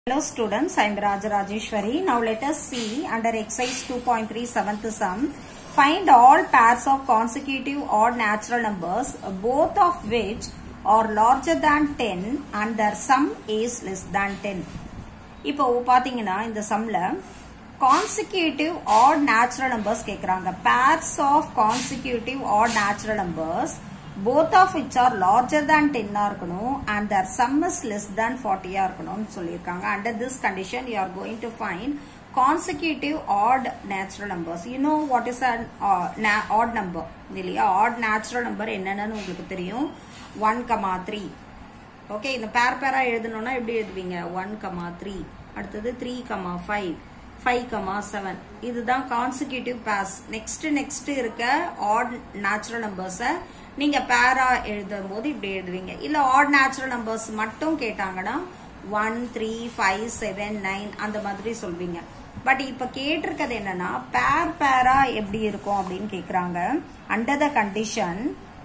Hello students, I am Raja Rajeshwari. Now let us see under exercise 2.3 seventh sum. Find all pairs of consecutive odd natural numbers, both of which are larger than 10 and their sum is less than 10. இப்போ பாத்தீங்கன்னா இந்த சம்ல consecutive odd natural numbers கேக்குறாங்க pairs of consecutive odd natural numbers both of which are larger than 10 ஆ இருக்கணும் and their sum is less than 40 ஆ இருக்கணும்னு சொல்லியிருக்காங்க under this condition you are going to find consecutive odd natural numbers you know what is an uh, na- odd number இல்லையா odd natural number என்னன்னு உங்களுக்கு தெரியும் 1 comma three okay இந்த பேர் பேரா எழுதணும்னா எப்படி எழுதுவீங்க ஒன் கமா த்ரீ அடுத்தது three comma five five comma seven இதுதான் கான்சிக்யூட்டிவ் பேர்ஸ் நெக்ஸ்ட் நெக்ஸ்ட் இருக்க ஆட் நேச்சுரல் நம்பர்ஸை நீங்க பேரா எழுதும் போது இப்படி எழுதுவீங்க இல்ல ஆட் நேச்சுரல் நம்பர்ஸ் மட்டும் கேட்டாங்கன்னா one three five seven nine அந்த மாதிரி சொல்வீங்க பட் இப்ப கேட்டிருக்கிறது என்னன்னா பேர் பேரா எப்படி இருக்கும் அப்படின்னு கேக்குறாங்க under the condition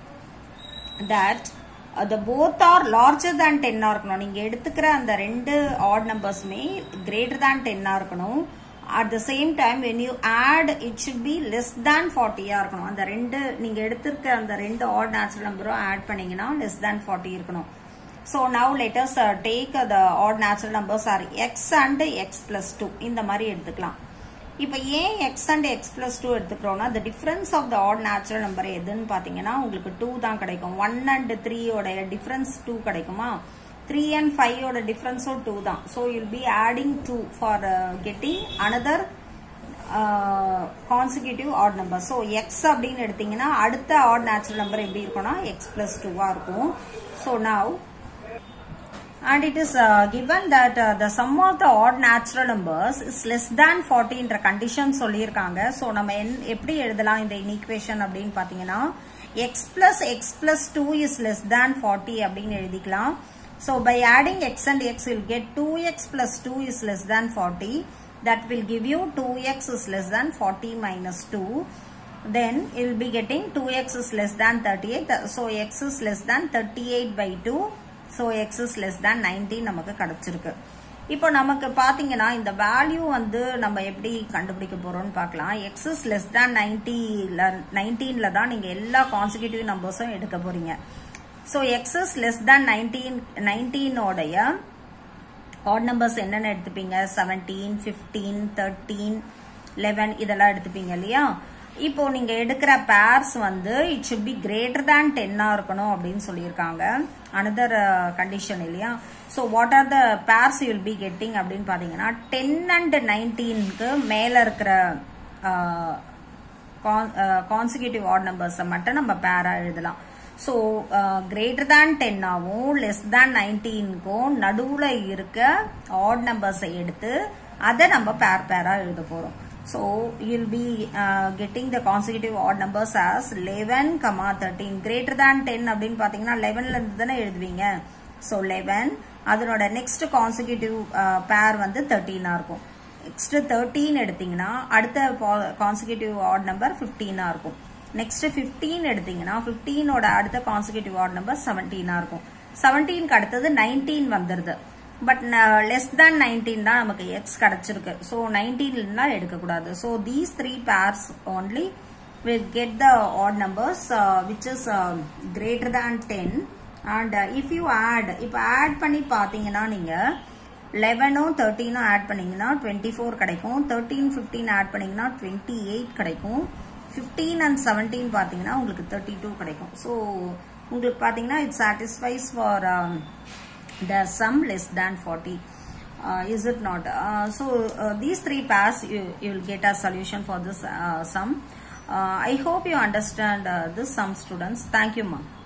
that the both are larger than 10 ஆ இருக்கணும் நீங்க எடுத்துக்கிற அந்த ரெண்டு ஆட் நம்பர்ஸுமே greater than 10 ஆ இருக்கணும் at the same time when you add it should be less than 40 ஆ இருக்கணும் அந்த ரெண்டு நீங்க எடுத்திருக்க அந்த ரெண்டு ஆட் நேச்சுரல் நம்பரும் ஆட் பண்ணீங்கன்னா less than 40 இருக்கணும் so now let us uh, take uh, the odd natural numbers are x and x plus 2 இந்த மாதிரி எடுத்துக்கலாம் இப்ப ஏன் x and x plus 2 எடுத்துக்கிறோம்னா the difference of the odd natural number எதுன்னு பாத்தீங்கன்னா உங்களுக்கு 2 தான் கிடைக்கும் 1 and 3 ஓட difference 2 கிடைக்குமா 3 and 5 ஓட difference 2 தான் so you'll be adding 2 for uh, getting another uh, consecutive odd number so x அப்படின்னு எடுத்தீங்கன்னா அடுத்த odd natural number எப்படி இருக்கும்னா x plus 2 ஆ இருக்கும் so now and it is uh, given that uh, the sum of the odd natural numbers is less than 40 என்ற condition சொல்லியிருக்காங்க so நம்ம என்- எப்படி எழுதலாம் இந்த இன்ஈக்குவேஷன் அப்படின்னு பாத்தீங்கன்னா x plus x plus 2 is less than 40 அப்படின்னு எழுதிக்கலாம் so by adding x and x you'll get 2x plus 2 is less than 40 that will give you 2x is less than 40 minus 2 then you'll be getting 2x is less than 38 so x is less than 38 by 2 so x is less than 19 நமக்கு கிடைச்சிருக்கு இப்போ நமக்கு பாத்தீங்கன்னா இந்த value வந்து நம்ம எப்படி கண்டுபிடிக்க போறோம்னு பார்க்கலாம் x is less than 90ல 19ல தான் நீங்க எல்லா கான்சிக்யூட்டிவ் நம்பர்ஸும் எடுக்க போறீங்க so x is less than 19 19 உடைய ஆட் நம்பர்ஸ் என்னென்ன எடுத்துப்பீங்க செவன்டீன் ஃபிஃப்டீன் தேர்ட்டீன் லெவன் இதெல்லாம் எடுத்துப்பீங்க இல்லையா இப்போ நீங்க எடுக்கிற பேர்ஸ் வந்து it should be greater than டென்னா இருக்கணும் அப்படின்னு சொல்லியிருக்காங்க அனதர் கண்டிஷன் இல்லையா so what are the pairs you will be getting அப்படின்னு பார்த்தீங்கன்னா டென் அண்ட் நைன்டீனுக்கு மேலே இருக்கிற கான்சிக்யூட்டிவ் ஆட் நம்பர்ஸை மட்டும் நம்ம பேரா எழுதலாம் ஸோ கிரேட்டர் தேன் டென்னாவும் லெஸ் தேன் நைன்டீனுக்கும் நடுவில் இருக்க ஆட் நம்பர்ஸை எடுத்து அதை நம்ம பேர் பேரா எழுத போகிறோம் so you'll be getting the consecutive odd numbers as eleven comma thirteen greater than ten அப்படின்னு பார்த்தீங்கன்னா லெவன்ல இருந்து தானே எழுதுவீங்க ஸோ லெவன் அதனோட நெக்ஸ்ட் கான்சிக்யூட்டிவ் பேர் வந்து தேர்ட்டீனா இருக்கும் நெக்ஸ்ட் தேர்ட்டீன் எடுத்தீங்கன்னா அடுத்த கான்சிக்யூட்டிவ் ஆட் நம்பர் ஃபிஃப்டீனா இருக்கும் நெக்ஸ்ட் ஃபிஃப்டீன் எடுத்தீங்கன்னா ஃபிஃப்டீனோட அடுத்த கான்சிக்யூட்டிவ் ஆட் நம்பர் செவன்டீனா இருக்கும் செவன்டீனுக்கு அடுத்தது நைன்டீன் வந்துருது பட் லெஸ் தேன் நைன்டீன் தான் நமக்கு எக்ஸ் கிடைச்சிருக்கு ஸோ நைன்டீன்ல எடுக்கக்கூடாது so these three pairs only will get the odd numbers uh, which is uh, greater than 10 and uh, if you add இப்போ add பண்ணி பார்த்தீங்கன்னா நீங்க 11 தேர்ட்டீனும் ஆட் பண்ணீங்கன்னா டுவெண்ட்டி ஃபோர் கிடைக்கும் தேர்ட்டீன் ஃபிஃப்டீன் ஆட் பண்ணீங்கன்னா டுவெண்ட்டி எயிட் கிடைக்கும் ஃபிஃப்டீன் அண்ட் செவன்டீன் பார்த்தீங்கன்னா உங்களுக்கு தேர்ட்டி டூ கிடைக்கும் ஸோ உங்களுக்கு பார்த்தீங்கன்னா it satisfies for the sum less than 40 uh, is it not uh, so uh, these three pairs you, you will get a solution for this uh, sum uh, i hope you understand uh, this sum students thank you ma'am